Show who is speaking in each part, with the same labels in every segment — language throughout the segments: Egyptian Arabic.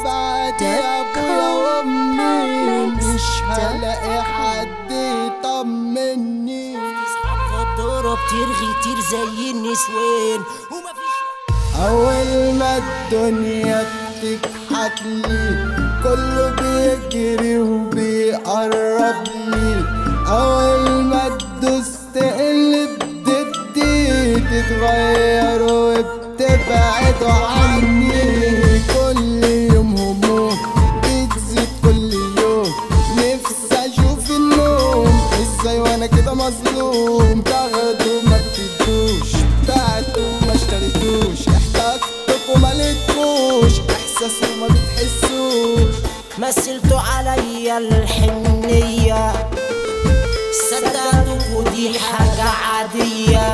Speaker 1: بعد ابويا وامي مش هلاقي حد يطمني
Speaker 2: غدارة بترغي كتير زي النسوان ومفيش
Speaker 1: اول ما الدنيا بتكحت لي كله بيجري وبيقرب لي اول ما تدوس تقلب ضدي تتغير وبتبعد عني كل يوم هموم بتزيد كل يوم نفسي اشوف النوم ازاي وانا كده مظلوم تاخدوا ما بتدوش بعتوا ما اشتريتوش احتجتك وما لقيتوش احساس وما بتحسوش
Speaker 2: مثلتوا عليا الحنية صدقتك ودي حاجة عادية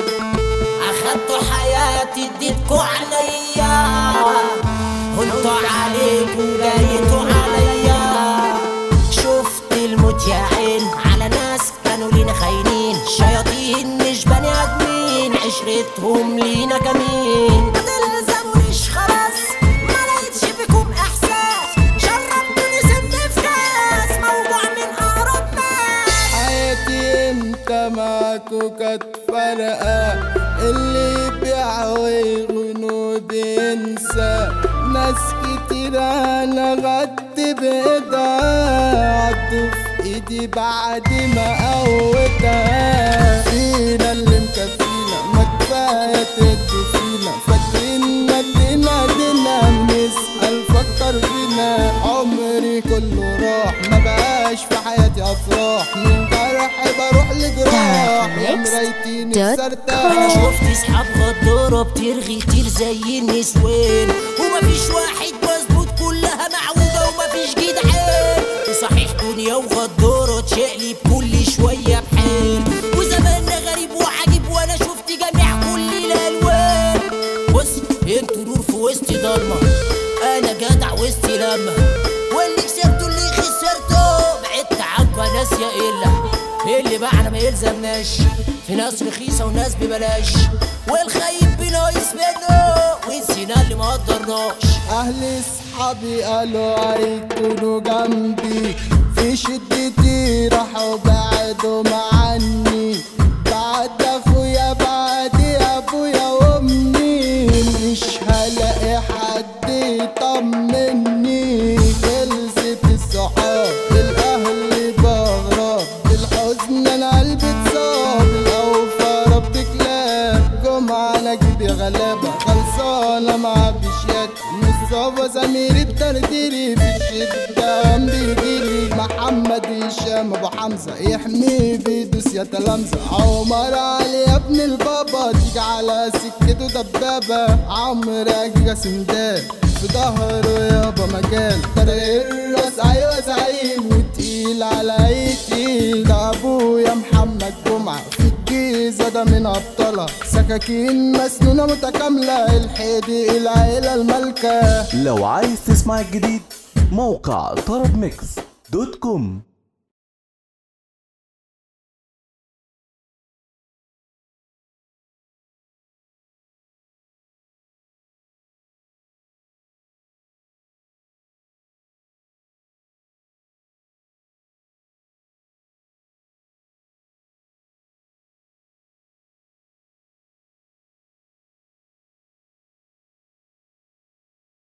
Speaker 2: أخدتوا حياتي اديتكوا عليا قلتوا عليكوا جايتوا عليا شفت الموت يا عين على ناس كانوا لينا خاينين شياطين مش بني ادمين عشرتهم لينا كمين ما تلزمونيش خلاص ما لقيتش فيكم احساس شربتوني سم في كاس موضوع من اقرب ناس
Speaker 1: حياتي امتى معاكوا كانت فارقة اللي يبيع ويغنوا بينسى ناس كتير انا غدت بايدها عضوا في ايدي بعد ما قوتها فينا اللي مكفينا ما كفاية تدوا فينا فاكرين ندينا دينا بنسأل فكر فينا عمري كله راح ما بقاش في حياتي افراح من جرح بروح لجراح يا مرايتيني في
Speaker 2: انا
Speaker 1: سرتاح
Speaker 2: شفت اصحاب غدارة بترغي كتير زي النسوان ومفيش واحد مظبوط كلها معوجة ومفيش جدعان صحيح دنيا وغدارة تشقلب كل شوية بحال وزماننا غريب وعجيب وانا شفت جميع كل الالوان بص انتوا نور في وسط ضلمة انا جدع وسط لما واللي كسبته اللي خسرته بعدت عنكوا يا ناس يا الا اللي معنا ما يلزمناش في ناس رخيصة وناس ببلاش والخيب بنايس منه ونسينا اللي ما قدرناش
Speaker 1: اهلي صحابي قالوا هيكونوا جنبي في شدتي راحوا بعدوا عني بعد اخويا بعد ابويا وامي مش هلاقي حد يطمني خلصت الصحاب الاهل بغراب الحزن انا قلبي اتصاب الاوفى رب كلاب جم على جيبي غلابه خلصانه مع بشيات مصطفى سمير الترديري في الشدة قام بيجيلي محمد هشام ابو حمزة يحميه بيدوس يا تلامذة عمر علي يا ابن البابا تيجي على سكته دبابة عمرو اجي سندال في ظهره يابا مجال طريق الراس ايوه زعيم وتقيل على اي تقيل ده ابويا محمد جمعة في الجيزة ده من ابطالها سكاكين مسنونة متكاملة الحيدي العيلة المالكة
Speaker 3: لو عايز تسمع الجديد موقع طرب ميكس دوت كوم